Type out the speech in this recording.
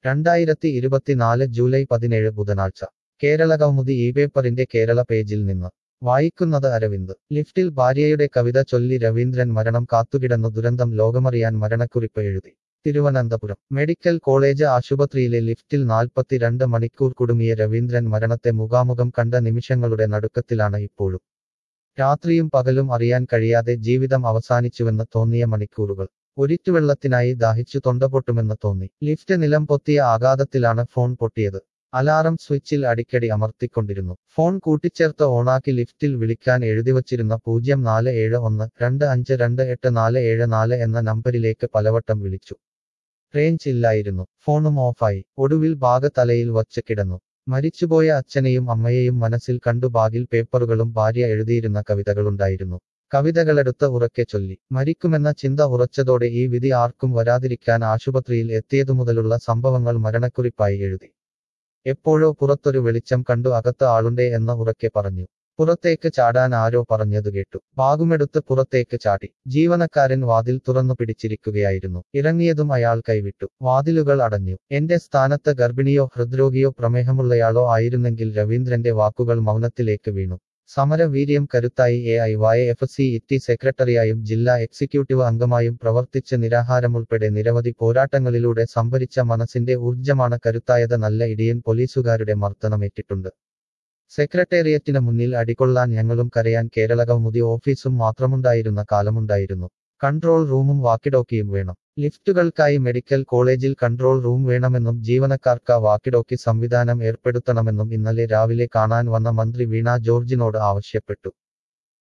രണ്ടായിരത്തി ഇരുപത്തിനാല് ജൂലൈ പതിനേഴ് ബുധനാഴ്ച കേരള കൗമുദി ഈ പേപ്പറിന്റെ കേരള പേജിൽ നിന്ന് വായിക്കുന്നത് അരവിന്ദ് ലിഫ്റ്റിൽ ഭാര്യയുടെ കവിത ചൊല്ലി രവീന്ദ്രൻ മരണം കാത്തുകിടന്നു ദുരന്തം ലോകമറിയാൻ മരണക്കുറിപ്പ് എഴുതി തിരുവനന്തപുരം മെഡിക്കൽ കോളേജ് ആശുപത്രിയിലെ ലിഫ്റ്റിൽ നാൽപ്പത്തിരണ്ട് മണിക്കൂർ കുടുങ്ങിയ രവീന്ദ്രൻ മരണത്തെ മുഖാമുഖം കണ്ട നിമിഷങ്ങളുടെ നടുക്കത്തിലാണ് ഇപ്പോഴും രാത്രിയും പകലും അറിയാൻ കഴിയാതെ ജീവിതം അവസാനിച്ചുവെന്ന് തോന്നിയ മണിക്കൂറുകൾ ഒരിറ്റുവെള്ളത്തിനായി ദാഹിച്ചു തൊണ്ടപൊട്ടുമെന്ന് തോന്നി ലിഫ്റ്റ് നിലം പൊത്തിയ ആഘാതത്തിലാണ് ഫോൺ പൊട്ടിയത് അലാറം സ്വിച്ചിൽ അടിക്കടി അമർത്തിക്കൊണ്ടിരുന്നു ഫോൺ കൂട്ടിച്ചേർത്ത് ഓണാക്കി ലിഫ്റ്റിൽ വിളിക്കാൻ എഴുതിവച്ചിരുന്ന പൂജ്യം നാല് ഏഴ് ഒന്ന് രണ്ട് അഞ്ച് രണ്ട് എട്ട് നാല് ഏഴ് നാല് എന്ന നമ്പരിലേക്ക് പലവട്ടം വിളിച്ചു റേഞ്ച് ഇല്ലായിരുന്നു ഫോണും ഓഫായി ഒടുവിൽ ബാഗ് തലയിൽ വച്ച് കിടന്നു മരിച്ചുപോയ അച്ഛനെയും അമ്മയെയും മനസ്സിൽ കണ്ടു ബാഗിൽ പേപ്പറുകളും ഭാര്യ എഴുതിയിരുന്ന കവിതകളുണ്ടായിരുന്നു കവിതകളെടുത്ത് ഉറക്കെ ചൊല്ലി മരിക്കുമെന്ന ചിന്ത ഉറച്ചതോടെ ഈ വിധി ആർക്കും വരാതിരിക്കാൻ ആശുപത്രിയിൽ എത്തിയതുമുതലുള്ള സംഭവങ്ങൾ മരണക്കുറിപ്പായി എഴുതി എപ്പോഴോ പുറത്തൊരു വെളിച്ചം കണ്ടു അകത്ത് ആളുണ്ടേ എന്ന് ഉറക്കെ പറഞ്ഞു പുറത്തേക്ക് ചാടാൻ ആരോ പറഞ്ഞതു കേട്ടു ബാഗുമെടുത്ത് പുറത്തേക്ക് ചാടി ജീവനക്കാരൻ വാതിൽ തുറന്നു പിടിച്ചിരിക്കുകയായിരുന്നു ഇറങ്ങിയതും അയാൾ കൈവിട്ടു വാതിലുകൾ അടഞ്ഞു എന്റെ സ്ഥാനത്ത് ഗർഭിണിയോ ഹൃദ്രോഗിയോ പ്രമേഹമുള്ളയാളോ ആയിരുന്നെങ്കിൽ രവീന്ദ്രന്റെ വാക്കുകൾ മൗനത്തിലേക്ക് വീണു സമരവീര്യം കരുത്തായി A I Y F city സെക്രട്ടറിയായും ജില്ലാ എക്സിക്യൂട്ടീവ് അംഗമായും പ്രവർത്തിച്ച് നിരാഹാരമുൾപ്പെടെ നിരവധി പോരാട്ടങ്ങളിലൂടെ സംഭരിച്ച മനസ്സിന്റെ ഊർജ്ജമാണ് കരുത്തായത് നല്ല ഇടിയൻ പോലീസുകാരുടെ മർദ്ദനമേറ്റിട്ടുണ്ട് സെക്രട്ടേറിയറ്റിന് മുന്നിൽ അടികൊള്ളാൻ ഞങ്ങളും കരയാൻ കേരള കൗമുദി ഓഫീസും മാത്രമുണ്ടായിരുന്ന കാലമുണ്ടായിരുന്നു കൺട്രോൾ റൂമും വാക്കിഡോക്കിയും വേണം ലിഫ്റ്റുകൾക്കായി മെഡിക്കൽ കോളേജിൽ കൺട്രോൾ റൂം വേണമെന്നും ജീവനക്കാർക്ക് വാക്കിഡോക്കി സംവിധാനം ഏർപ്പെടുത്തണമെന്നും ഇന്നലെ രാവിലെ കാണാൻ വന്ന മന്ത്രി വീണ ജോർജിനോട് ആവശ്യപ്പെട്ടു